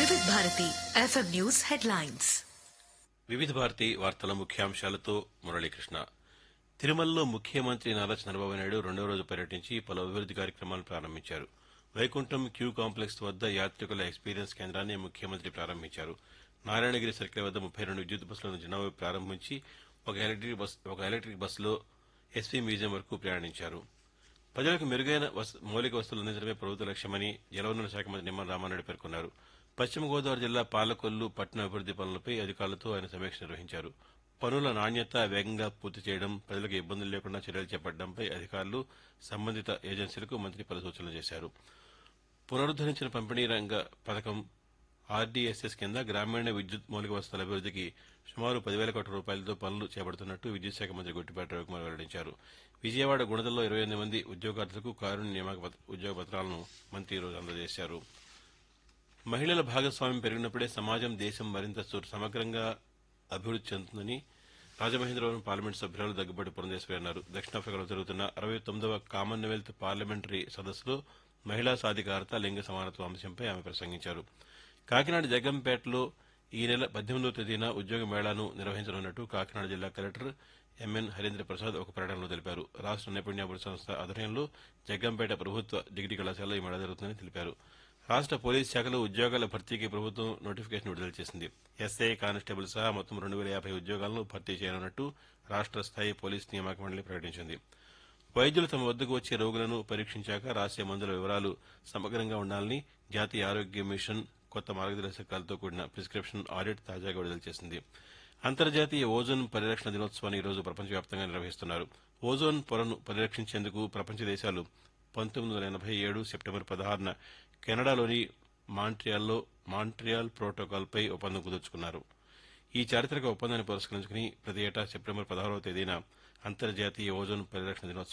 వివిధ Bharati FM news headlines వివిధ భారతి వార్తల ముఖ్యాంశాలతో మురళీకృష్ణ తిరుమలలో ముఖ్యమంత్రి నారా చంద్రబాబు నాయుడు రెండో రోజు పర్యటించి పలు అభివృద్ది కార్యక్రమాలను ప్రారంభించారు వైకుంఠం క్యూ కాంప్లెక్స్ వద్ద యాత్రికుల ఎక్స్పీరియన్స్ కేంద్రాన్ని ముఖ్యమంత్రి ప్రారంభించారు నారాయణగిరి సర్కిల్ వద్ద ముప్పై రెండు విద్యుత్ బస్సులను జనాభా ప్రారంభించి ఒక ఎలక్ట్రిక్ బస్ ఒక ఎలక్ట్రిక్ బస్సులో ఎస్వీ మ్యూజియం వరకు ప్రయాణించారు ప్రజలకు మెరుగైన వస- మౌలిక వసతులు అందించడమే ప్రభుత్వ లక్ష్యమని జలవనరుల శాఖ మంత్రి నిమ్మల రామారెడ్డి పేర్కొన్నారు పశ్చిమ గోదావరి జిల్లా పాలకొల్లు పట్టణ అభివృద్ది పనులపై అధికారులతో ఆయన సమీక్ష నిర్వహించారు పనుల నాణ్యత వేగంగా పూర్తి చేయడం ప్రజలకు ఇబ్బందులు లేకుండా చర్యలు చేపట్టడంపై అధికారులు సంబంధిత ఏజెన్సీలకు మంత్రి పలు సూచనలు చేశారు పునరుద్దరించిన పంపిణీ రంగ పథకం ఆర్డీఎస్ఎస్ కింద గ్రామీణ విద్యుత్ మౌలిక వసతుల అభివృద్దికి సుమారు పదివేల కోట్ల రూపాయలతో పనులు చేపడుతున్నట్టు విద్యుత్ శాఖ మంత్రి గొట్టిపాటి రవికుమార్ వెల్లడించారు విజయవాడ గుణదల్లో ఇరవై ఎనిమిది మంది ఉద్యోగార్థులకు కారుణ్య నియామక పత్ర- ఉద్యోగ పత్రాలను మంత్రి ఈరోజు అందజేశారు మహిళల భాగస్వామ్యం పెరిగినప్పుడే సమాజం దేశం మరింత సు- సమగ్రంగా అభివృద్ది చెందుతుందని రాజమహేంద్రవరం పార్లమెంట్ సభ్యురాలు దగ్గుబాటి పురంధేశ్వరి అన్నారు దక్షిణాఫ్రికాలో జరుగుతున్న అరవై తొమ్మిదవ కామన్వెల్త్ పార్లమెంటరీ సదస్సులో మహిళా సాధికారత లింగ సమానత్వం అంశంపై ఆమె ప్రసంగించారు కాకినాడ జగ్గంపేటలో ఈ నెల పద్దెనిమిదవ తేదీన ఉద్యోగ మేళాను నిర్వహించనున్నట్టు కాకినాడ జిల్లా కలెక్టర్ ఎంఎన్ హరీంద్ర ప్రసాద్ ఒక ప్రకటనలో తెలిపారు రాష్ట్ర నైపుణ్యాభివృద్ధి సంస్థ ఆధ్వర్యంలో జగ్గంపేట ప్రభుత్వ డిగ్రీ కళాశాలలో ఈ మేళా జరుగుతుందని తెలిపారు రాష్ట్ర పోలీస్ శాఖలో ఉద్యోగాల భర్తీకి ప్రభుత్వం నోటిఫికేషన్ విడుదల చేసింది ఎస్ఐ కానిస్టేబుల్ సహా మొత్తం రెండు వేల యాభై ఉద్యోగాలను భర్తీ చేయనున్నట్టు రాష్ట్ర స్థాయి పోలీస్ నియామక మండలి ప్రకటించింది వైద్యులు తమ వద్దకు వచ్చే రోగులను పరీక్షించాక రాసే మందుల వివరాలు సమగ్రంగా ఉండాలని జాతీయ ఆరోగ్య మిషన్ కొత్త మార్గదర్శకాలతో కూడిన ప్రిస్క్రిప్షన్ ఆడిట్ తాజాగా విడుదల చేసింది అంతర్జాతీయ ఓజోన్ పరిరక్షణ దినోత్సవాన్ని ఈరోజు ప్రపంచవ్యాప్తంగా నిర్వహిస్తున్నారు ఓజోన్ పొరను పరిరక్షించేందుకు ప్రపంచ దేశాలు పంతొమ్మిది వందల ఎనభై ఏడు సెప్టెంబర్ పదహారున కెనడాలోని మాంట్రియాల్లో మాంట్రియాల్ ప్రోటోకాల్పై ఒప్పందం కుదుర్చుకున్నారు ఈ చారిత్రక ఒప్పందాన్ని పురస్కరించుకుని ప్రతి ఏటా సెప్టెంబర్ పదహారవ తేదీన అంతర్జాతీయ ఓజోన్ పరిరక్షణ దినోత్సవం